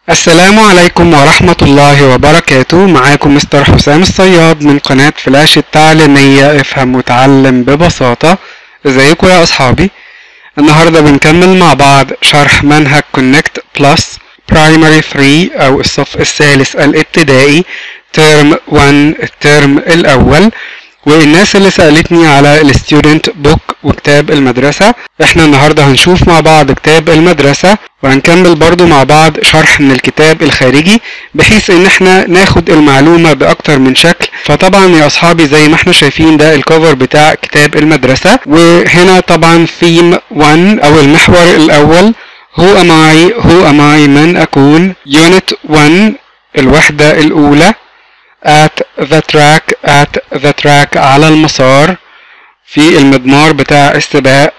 السلام عليكم ورحمة الله وبركاته معاكم مستر حسام الصياد من قناة فلاش التعليمية افهم وتعلم ببساطة ازيكم يا اصحابي النهاردة بنكمل مع بعض شرح منهج كونكت بلس برايمري 3 او الصف الثالث الابتدائي ترم 1 الترم الاول والناس اللي سألتني على الستودنت بوك وكتاب المدرسة احنا النهاردة هنشوف مع بعض كتاب المدرسة وهنكمل برضو مع بعض شرح من الكتاب الخارجي بحيث ان احنا ناخد المعلومة باكتر من شكل فطبعا يا اصحابي زي ما احنا شايفين ده الكفر بتاع كتاب المدرسة وهنا طبعا ثيم 1 او المحور الاول هو am I هو am I من اكون يونت 1 الوحدة الاولى at the track at the track على المسار في المضمار بتاع السباق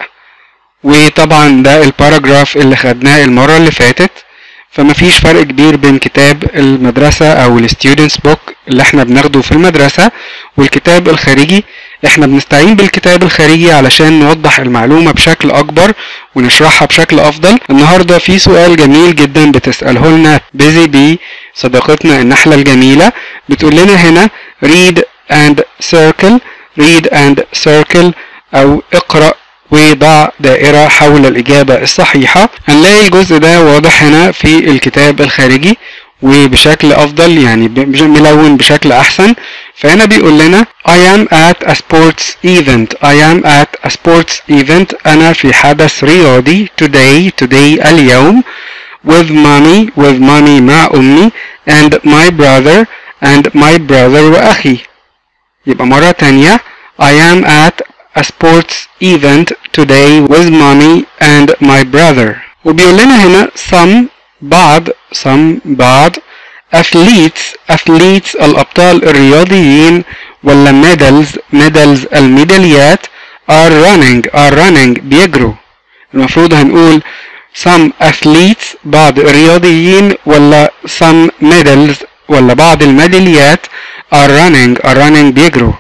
وطبعا ده الباراجراف اللي خدناه المرة اللي فاتت فمفيش فرق كبير بين كتاب المدرسة أو الستودنتس بوك اللي احنا بناخده في المدرسة والكتاب الخارجي احنا بنستعين بالكتاب الخارجي علشان نوضح المعلومة بشكل أكبر ونشرحها بشكل أفضل النهاردة في سؤال جميل جدا بتسأله لنا بيزي بي صديقتنا النحلة الجميلة بتقول لنا هنا read and circle read and circle أو اقرأ وضع دائرة حول الإجابة الصحيحة هنلاقي الجزء ده واضح هنا في الكتاب الخارجي وبشكل أفضل يعني ملون بشكل أحسن فهنا بيقول لنا I am at a sports event I am at a sports event أنا في حدث رياضي today today اليوم with mommy with mommy مع أمي and my brother and my brother وأخي يبقى مرة تانية I am at a sports event today with mommy and my brother وبيقول لنا هنا some بعض some بعض athletes athletes الأبطال الرياضيين ولا medals medals الميداليات are running are running بيجروا المفروض هنقول some athletes بعض الرياضيين ولا some medals ولا بعض الميداليات are running are running بيجروا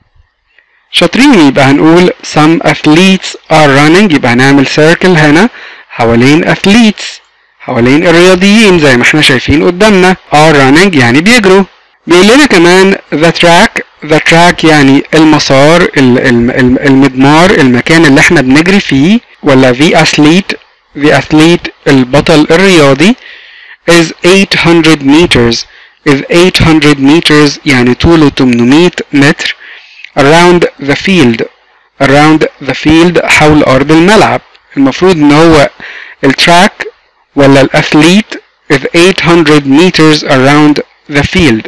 شاطرين يبقى هنقول some athletes are running يبقى هنعمل circle هنا حوالين athletes حوالين الرياضيين زي ما احنا شايفين قدامنا are running يعني بيجروا بيقول لنا كمان the track the track يعني المسار المضمار المكان اللي احنا بنجري فيه ولا the athlete the athlete البطل الرياضي is 800 meters is 800 meters يعني طوله 800 متر around the field around the field حول أرض الملعب المفروض إن هو التراك ولا الأثليت is 800 meters around the field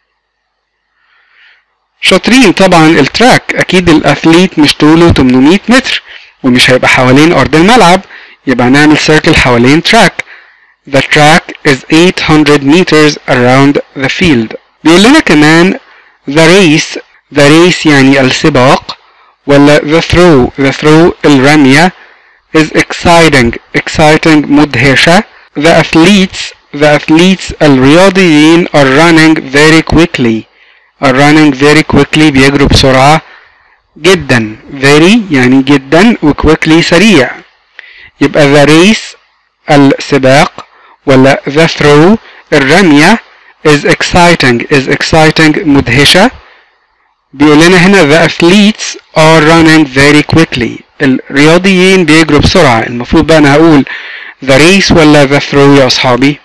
شاطرين طبعا التراك أكيد الأثليت مش طوله 800 متر ومش هيبقى حوالين أرض الملعب يبقى هنعمل سيركل حوالين تراك The track is 800 meters around the field بيقول لنا كمان the race the race يعني السباق ولا the throw the throw الرمية is exciting exciting مدهشة the athletes the athletes الرياضيين are running very quickly are running very quickly بيجروا بسرعة جدا very يعني جدا و quickly سريع يبقى the race السباق ولا the throw الرمية is exciting is exciting مدهشة بيقول لنا هنا the athletes are running very quickly الرياضيين بيجروا بسرعة المفروض بقى أنا هقول the race ولا the throw يا أصحابي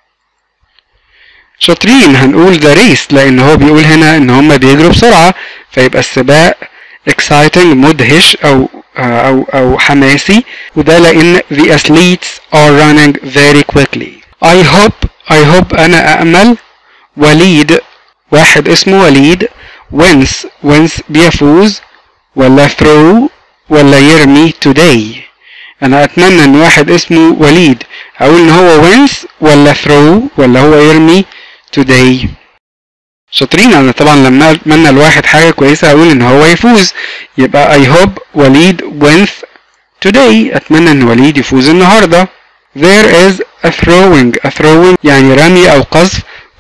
شاطرين هنقول the race لأن هو بيقول هنا إن هما بيجروا بسرعة فيبقى السباق exciting مدهش أو أو أو حماسي وده لأن the athletes are running very quickly I hope I hope أنا أأمل وليد واحد اسمه وليد wins wins بيفوز ولا throw ولا يرمي today انا اتمنى ان واحد اسمه وليد اقول ان هو wins ولا throw ولا هو يرمي today شاطرين انا طبعا لما اتمنى الواحد حاجه كويسه اقول ان هو يفوز يبقى I hope وليد wins today اتمنى ان وليد يفوز النهارده there is a throwing a throwing يعني رمي او قذف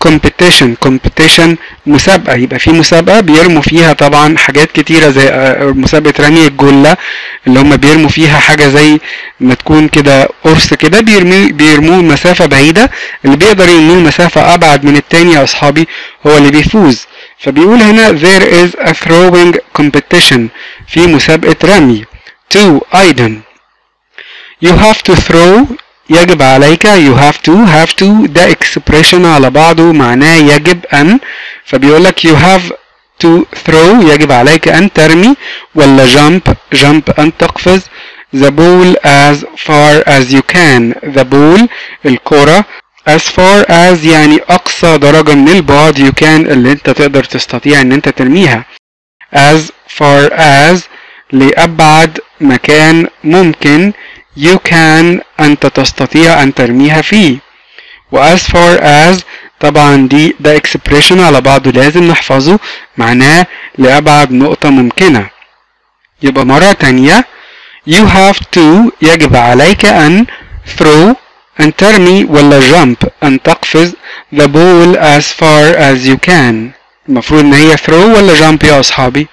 competition competition مسابقة يبقى في مسابقة بيرموا فيها طبعا حاجات كتيرة زي آه، مسابقة رمي الجلة اللي هم بيرموا فيها حاجة زي ما تكون كده قرص كده بيرمي بيرموه مسافة بعيدة اللي بيقدر يرميه مسافة أبعد من التاني يا أصحابي هو اللي بيفوز فبيقول هنا there is a throwing competition في مسابقة رمي to أيضا you have to throw يجب عليك you have to have to ده expression على بعضه معناه يجب أن فبيقول لك you have to throw يجب عليك أن ترمي ولا jump jump أن تقفز the ball as far as you can the ball الكرة as far as يعني أقصى درجة من البعد you can اللي أنت تقدر تستطيع أن أنت ترميها as far as لأبعد مكان ممكن you can أنت تستطيع أن ترميها فيه و as far as طبعا دي ده expression على بعضه لازم نحفظه معناه لأبعد نقطة ممكنة يبقى مرة تانية you have to يجب عليك أن throw أن ترمي ولا jump أن تقفز the ball as far as you can المفروض إن هي throw ولا jump يا أصحابي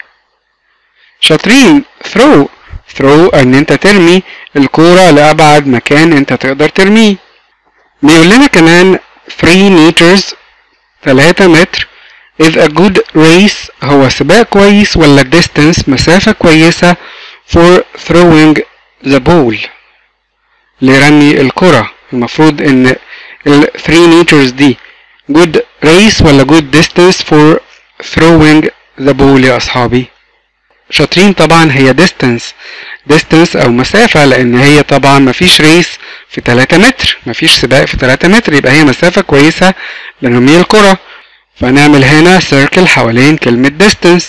شاطرين throw throw ان انت ترمي الكورة لأبعد مكان انت تقدر ترميه بيقول لنا كمان 3 meters 3 متر is a good race هو سباق كويس ولا distance مسافة كويسة for throwing the ball لرمي الكرة المفروض ان ال 3 meters دي good race ولا good distance for throwing the ball يا أصحابي شاطرين طبعا هي distance distance او مسافة لان هي طبعا مفيش ريس في 3 متر مفيش سباق في 3 متر يبقى هي مسافة كويسة لرمي الكرة فنعمل هنا circle حوالين كلمة distance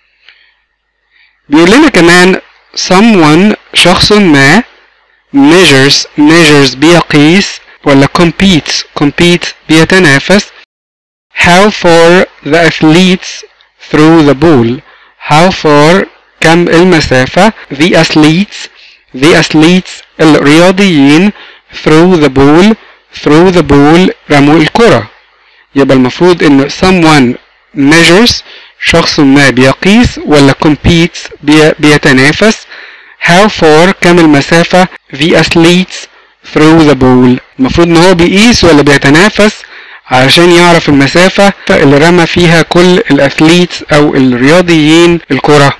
بيقول لنا كمان someone شخص ما measures measures بيقيس ولا competes competes بيتنافس how far the athletes through the ball how far كم المسافة the athletes the athletes الرياضيين through the ball through the ball رموا الكرة يبقى المفروض ان someone measures شخص ما بيقيس ولا competes بي بيتنافس how far كم المسافة the athletes through the ball المفروض ان هو بيقيس ولا بيتنافس علشان يعرف المسافة اللي رمى فيها كل الاثليتس او الرياضيين الكرة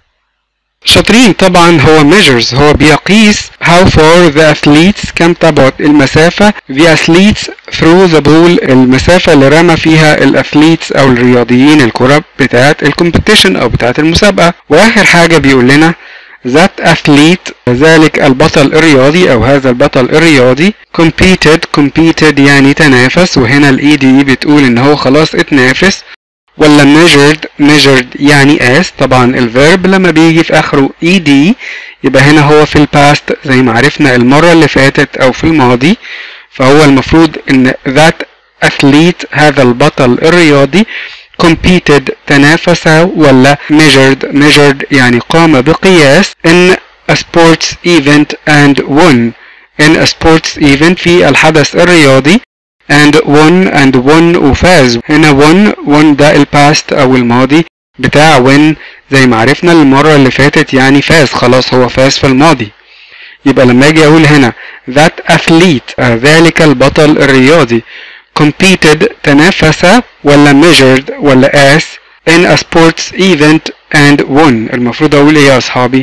شاطرين طبعا هو measures هو بيقيس how far the athletes كم تبعد المسافة the athletes through the ball المسافة اللي رمى فيها الاثليتس او الرياضيين الكرة بتاعة الكومبيتيشن او بتاعة المسابقة واخر حاجة بيقول لنا that athlete ذلك البطل الرياضي او هذا البطل الرياضي competed competed يعني تنافس وهنا الاي دي بتقول ان هو خلاص اتنافس ولا measured measured يعني قاس طبعا الفيرب لما بيجي في اخره اي دي يبقى هنا هو في الباست زي ما عرفنا المرة اللي فاتت او في الماضي فهو المفروض ان that athlete هذا البطل الرياضي competed تنافس ولا measured measured يعني قام بقياس in a sports event and won in a sports event في الحدث الرياضي and won and won وفاز هنا won won ده الباست او الماضي بتاع win زي ما عرفنا المرة اللي فاتت يعني فاز خلاص هو فاز في الماضي يبقى لما اجي اقول هنا that athlete ذلك البطل الرياضي competed تنافس ولا measured ولا قاس in a sports event and won المفروض اقول ايه يا اصحابي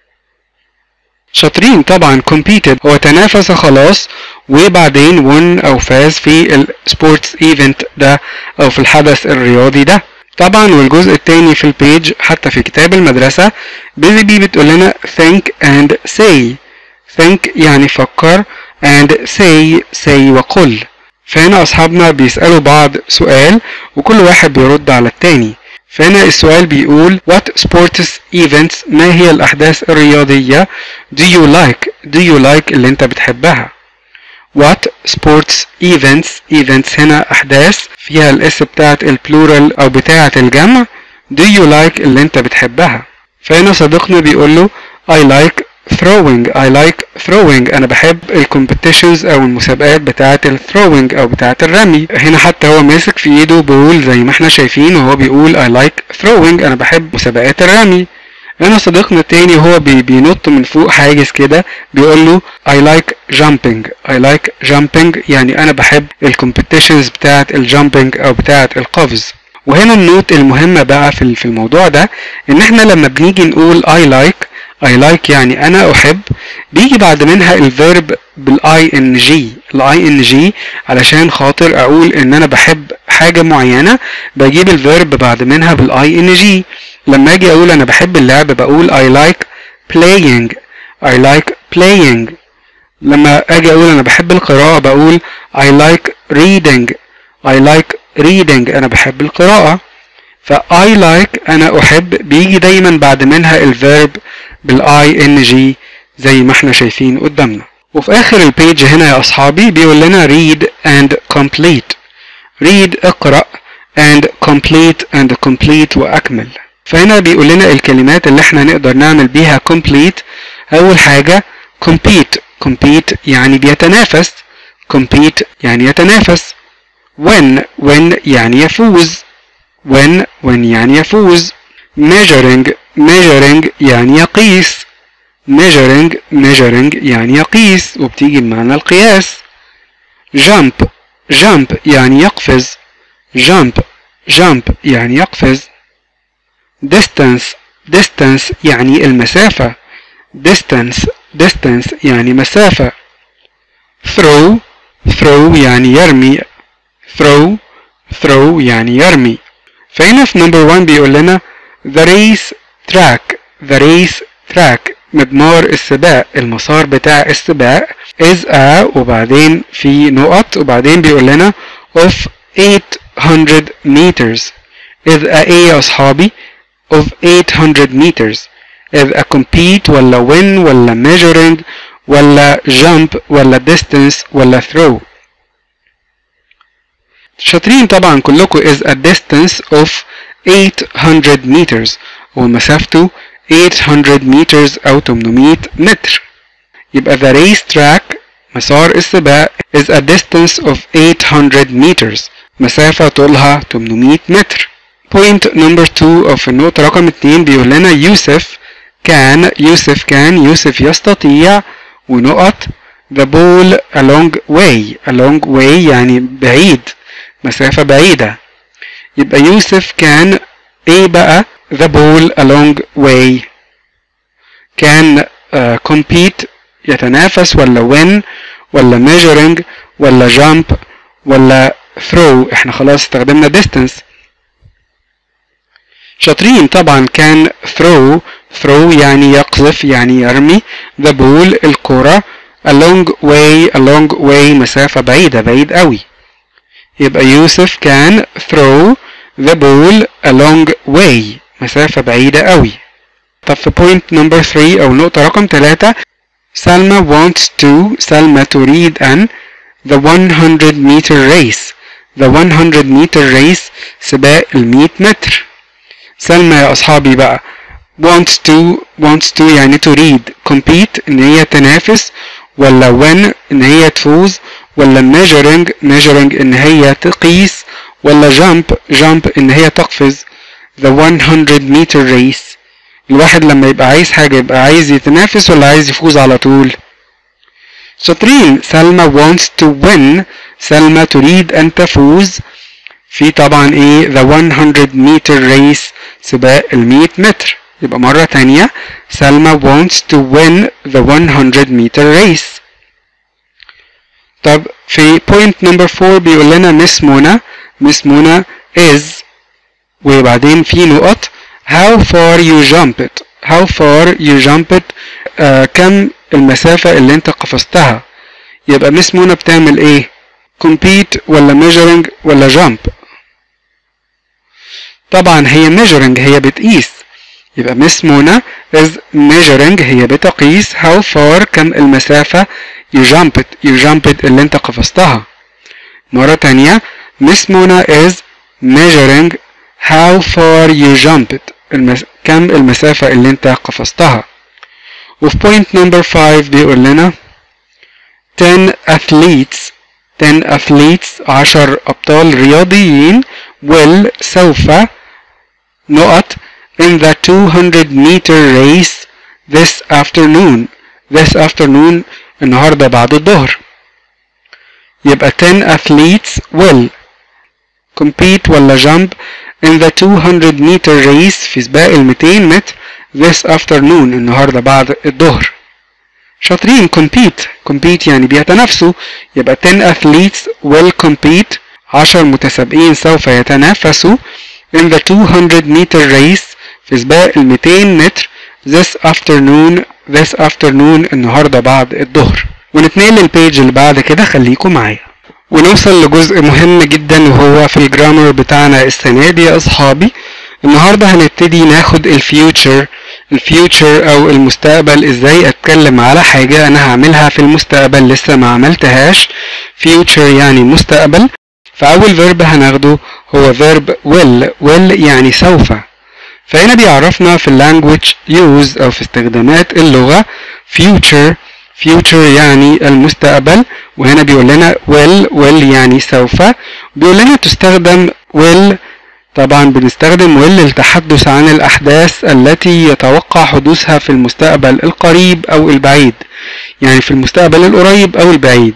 شاطرين طبعا competed هو تنافس خلاص وبعدين won او فاز في السبورتس ايفنت ده او في الحدث الرياضي ده طبعا والجزء التاني في البيج حتى في كتاب المدرسة بيزي بي بتقول لنا think and say think يعني فكر and say say وقل فهنا أصحابنا بيسألوا بعض سؤال وكل واحد بيرد على التاني فهنا السؤال بيقول what sports events ما هي الأحداث الرياضية do you like do you like اللي انت بتحبها what sports events events هنا أحداث فيها الاس بتاعت البلورال أو بتاعت الجمع do you like اللي انت بتحبها فهنا صديقنا بيقول له I like throwing I like throwing أنا بحب الكومبيتيشنز أو المسابقات بتاعة الثروينج أو بتاعة الرمي هنا حتى هو ماسك في إيده بول زي ما احنا شايفين وهو بيقول I like throwing أنا بحب مسابقات الرمي هنا صديقنا التاني هو بي بينط من فوق حاجز كده بيقول له I like jumping I like jumping يعني أنا بحب الكومبيتيشنز بتاعة الجامبينج أو بتاعة القفز وهنا النوت المهمة بقى في في الموضوع ده إن إحنا لما بنيجي نقول I like I like يعني أنا أحب بيجي بعد منها الفيرب بالاي ان جي الاي ان جي علشان خاطر أقول إن أنا بحب حاجة معينة بجيب الفيرب بعد منها بالاي ان جي لما أجي أقول أنا بحب اللعب بقول I like playing I like playing لما أجي أقول أنا بحب القراءة بقول I like reading I like reading أنا بحب القراءة ف I like أنا أحب بيجي دايما بعد منها الفيرب بالاي ان جي زي ما احنا شايفين قدامنا وفي آخر البيج هنا يا أصحابي بيقول لنا read and complete read اقرأ and complete and complete وأكمل فهنا بيقول لنا الكلمات اللي احنا نقدر نعمل بيها complete أول حاجة compete compete يعني بيتنافس compete يعني يتنافس win win يعني يفوز win win يعني يفوز measuring measuring يعني يقيس measuring measuring يعني يقيس وبتيجي بمعنى القياس jump jump يعني يقفز jump jump يعني يقفز distance distance يعني المسافة distance distance يعني مسافة throw throw يعني يرمي throw throw يعني يرمي فهنا في number one بيقول لنا the race track the race track مضمار السباق المسار بتاع السباق is a وبعدين في نقط وبعدين بيقول لنا of 800 meters is a ايه يا اصحابي of 800 meters is a compete ولا win ولا measuring ولا jump ولا distance ولا throw شاطرين طبعا كلكم is a distance of 800 meters ومسافته 800 meters أو 800 متر يبقى the race track مسار السباق is a distance of 800 meters مسافة طولها 800 متر point number 2 أو في النقطة رقم 2 بيقول لنا يوسف كان يوسف كان يوسف يستطيع ونقط the ball a long way a long way يعني بعيد مسافة بعيدة يبقى يوسف كان ايه بقى the ball a long way كان uh, compete يتنافس ولا win ولا measuring ولا jump ولا throw احنا خلاص استخدمنا distance شاطرين طبعا كان throw throw يعني يقذف يعني يرمي the ball الكرة a long way a long way مسافة بعيدة بعيد قوي يبقى يوسف كان throw the ball a long way مسافة بعيدة قوي طب في point number 3 أو نقطة رقم 3 سلمى wants to سلمى تريد أن the 100 meter race the 100 meter race سباق ال 100 متر سلمى يا أصحابي بقى wants to wants to يعني تريد compete إن هي تنافس ولا win إن هي تفوز ولا measuring measuring إن هي تقيس ولا jump jump إن هي تقفز the 100 meter race الواحد لما يبقى عايز حاجة يبقى عايز يتنافس ولا عايز يفوز على طول شاطرين سلمى wants to win سلمى تريد أن تفوز في طبعا ايه the 100 meter race سباق ال 100 متر يبقى مرة تانية سلمى wants to win the 100 meter race طب في point number 4 بيقول لنا مس منى مس منى is وبعدين في نقط how far you jump it how far you jump it آه كم المسافة اللي انت قفزتها يبقى مس منى بتعمل ايه compete ولا measuring ولا jump طبعا هي measuring هي بتقيس يبقى مس منى is measuring هي بتقيس how far كم المسافة you jump it you jump it اللي انت قفزتها مرة تانية مس منى is measuring how far you jump it المس... كم المسافة اللي انت قفزتها وفي point number 5 بيقول لنا 10 athletes 10 athletes 10 أبطال رياضيين will سوف نقط in the 200 meter race this afternoon this afternoon النهاردة بعد الظهر يبقى 10 athletes will compete ولا jump in the 200 meter race في سباق ال 200 متر this afternoon النهاردة بعد الظهر شاطرين compete compete يعني بيتنافسوا يبقى 10 athletes will compete 10 متسابقين سوف يتنافسوا in the 200 meter race في سباق ال 200 متر this afternoon this afternoon النهارده بعد الظهر ونتنقل للبيج اللي بعد كده خليكم معايا ونوصل لجزء مهم جدا وهو في الجرامر بتاعنا السنة دي يا أصحابي النهاردة هنبتدي ناخد الفيوتشر الفيوتشر أو المستقبل إزاي أتكلم على حاجة أنا هعملها في المستقبل لسه ما عملتهاش فيوتشر يعني مستقبل فأول فيرب هناخده هو فيرب will will يعني سوف فهنا بيعرفنا في اللانجوج use أو في استخدامات اللغة future future يعني المستقبل وهنا بيقول لنا will will يعني سوف بيقول لنا تستخدم will طبعا بنستخدم will للتحدث عن الأحداث التي يتوقع حدوثها في المستقبل القريب أو البعيد يعني في المستقبل القريب أو البعيد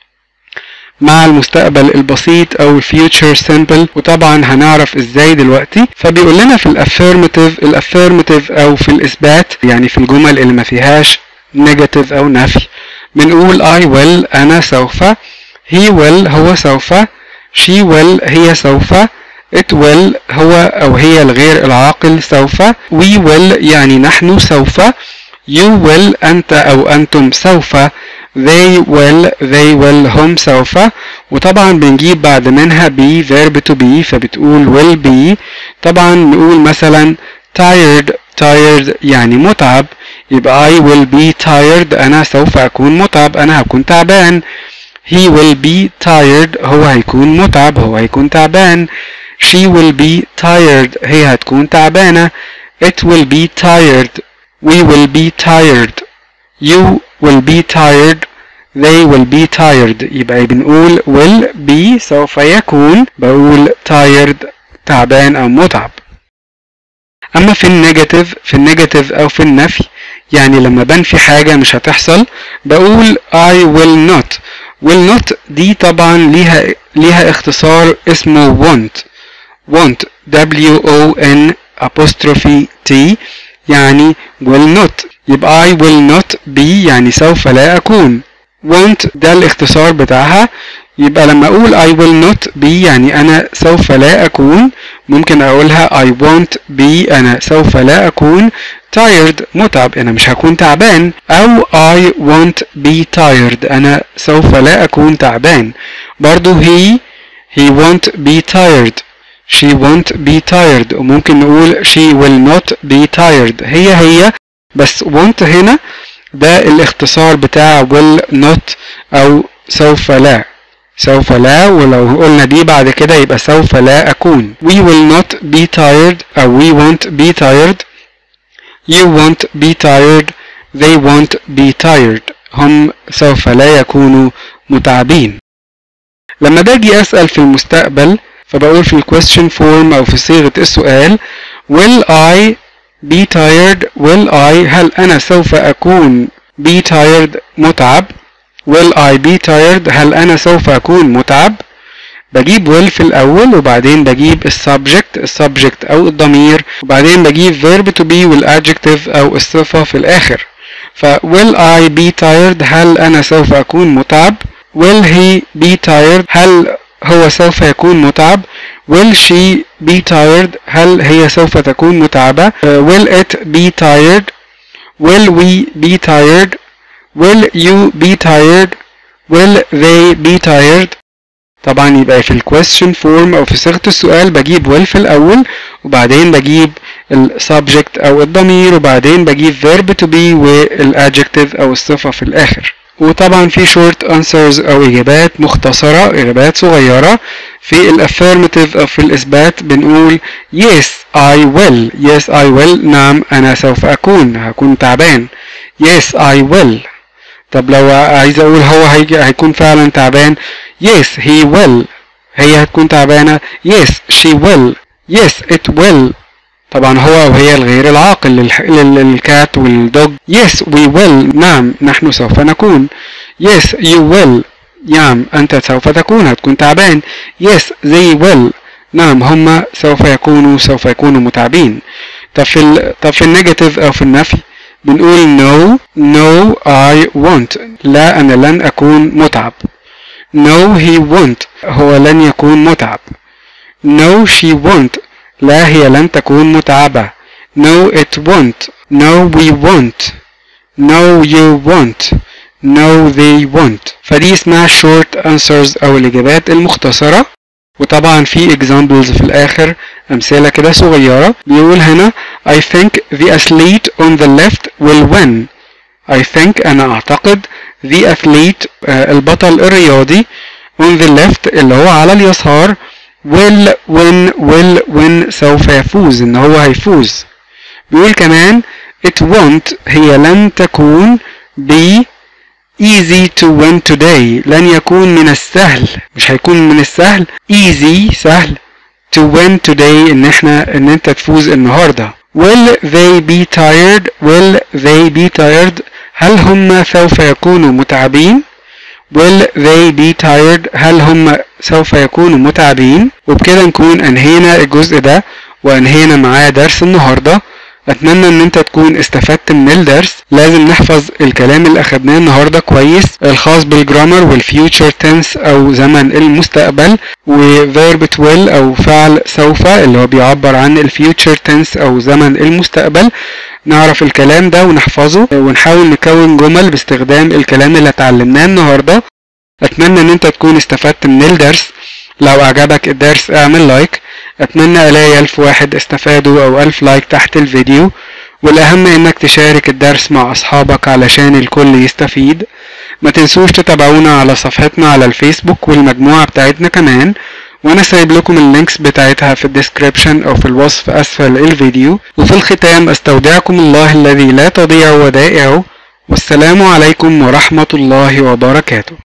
مع المستقبل البسيط او future simple وطبعا هنعرف ازاي دلوقتي فبيقول لنا في الافيرماتيف الافيرماتيف او في الاثبات يعني في الجمل اللي ما فيهاش negative او نفي بنقول I will انا سوف he will هو سوف she will هي سوف it will هو او هي الغير العاقل سوف we will يعني نحن سوف you will انت او انتم سوف they will they will هم سوف وطبعا بنجيب بعد منها be verb to be فبتقول will be طبعا نقول مثلا tired tired يعني متعب يبقى I will be tired أنا سوف أكون متعب أنا هكون تعبان he will be tired هو هيكون متعب هو هيكون تعبان she will be tired هي هتكون تعبانة it will be tired we will be tired you will be tired they will be tired يبقى بنقول will be سوف يكون بقول tired تعبان أو متعب أما في النيجاتيف في النيجاتيف أو في النفي يعني لما بنفي حاجة مش هتحصل بقول I will not will not دي طبعا ليها ليها اختصار اسمه want want W O N apostrophe T يعني will not يبقى I will not be يعني سوف لا أكون want ده الاختصار بتاعها يبقى لما أقول I will not be يعني أنا سوف لا أكون ممكن أقولها I won't be أنا سوف لا أكون tired متعب أنا مش هكون تعبان أو I won't be tired أنا سوف لا أكون تعبان برضو he he won't be tired she won't be tired وممكن نقول she will not be tired هي هي بس won't هنا ده الاختصار بتاع will not أو سوف لا سوف لا ولو قلنا دي بعد كده يبقى سوف لا أكون we will not be tired أو we won't be tired you won't be tired they won't be tired هم سوف لا يكونوا متعبين لما باجي أسأل في المستقبل فبقول في الكويستشن فورم أو في صيغة السؤال will I be tired will I هل أنا سوف أكون be tired متعب will I be tired هل أنا سوف أكون متعب بجيب will في الأول وبعدين بجيب السبجكت السبجكت أو الضمير وبعدين بجيب verb to be والadjective أو الصفة في الآخر ف will I be tired هل أنا سوف أكون متعب will he be tired هل هو سوف يكون متعب will she be tired هل هي سوف تكون متعبة uh, will it be tired will we be tired will you be tired will they be tired طبعا يبقى في الكويستشن فورم او في صيغه السؤال بجيب will في الاول وبعدين بجيب السبجكت او الضمير وبعدين بجيب verb to be والادجكتيف او الصفه في الاخر وطبعا في short answers او اجابات مختصره اجابات صغيره في الافيرماتيف او في الاثبات بنقول yes I will yes I will نعم انا سوف اكون هكون تعبان yes I will طب لو عايز اقول هو هيجي هيكون فعلا تعبان yes he will هي هتكون تعبانة yes she will yes it will طبعا هو او هي الغير العاقل للح... للكات والدوج yes we will نعم نحن سوف نكون yes you will نعم انت سوف تكون هتكون تعبان yes they will نعم هم سوف يكونوا سوف يكونوا متعبين طب في ال... طب في النيجاتيف او في النفي بنقول no no I won't لا انا لن اكون متعب no he won't هو لن يكون متعب no she won't لا هي لن تكون متعبة no it won't no we won't no you won't no they won't فدي اسمها short answers أو الإجابات المختصرة وطبعا في examples في الآخر أمثلة كده صغيرة بيقول هنا I think the athlete on the left will win I think أنا أعتقد the athlete آه البطل الرياضي on the left اللي هو على اليسار will win will win سوف يفوز ان هو هيفوز بيقول كمان it won't هي لن تكون be easy to win today لن يكون من السهل مش هيكون من السهل easy سهل to win today ان احنا ان انت تفوز النهارده will they be tired will they be tired هل هم سوف يكونوا متعبين will they be tired هل هم سوف يكونوا متعبين وبكده نكون انهينا الجزء ده وانهينا معاه درس النهارده اتمنى ان انت تكون استفدت من الدرس لازم نحفظ الكلام اللي اخدناه النهارده كويس الخاص بالجرامر والفيوتشر تنس او زمن المستقبل وفيرب تويل او فعل سوف اللي هو بيعبر عن الفيوتشر تنس او زمن المستقبل نعرف الكلام ده ونحفظه ونحاول نكون جمل باستخدام الكلام اللي اتعلمناه النهارده اتمنى ان انت تكون استفدت من الدرس لو اعجبك الدرس اعمل لايك اتمنى الاقي الف واحد استفادوا او الف لايك تحت الفيديو والاهم انك تشارك الدرس مع اصحابك علشان الكل يستفيد ما تنسوش تتابعونا على صفحتنا على الفيسبوك والمجموعة بتاعتنا كمان وانا سايب لكم اللينكس بتاعتها في الديسكريبشن او في الوصف اسفل الفيديو وفي الختام استودعكم الله الذي لا تضيع ودائعه والسلام عليكم ورحمة الله وبركاته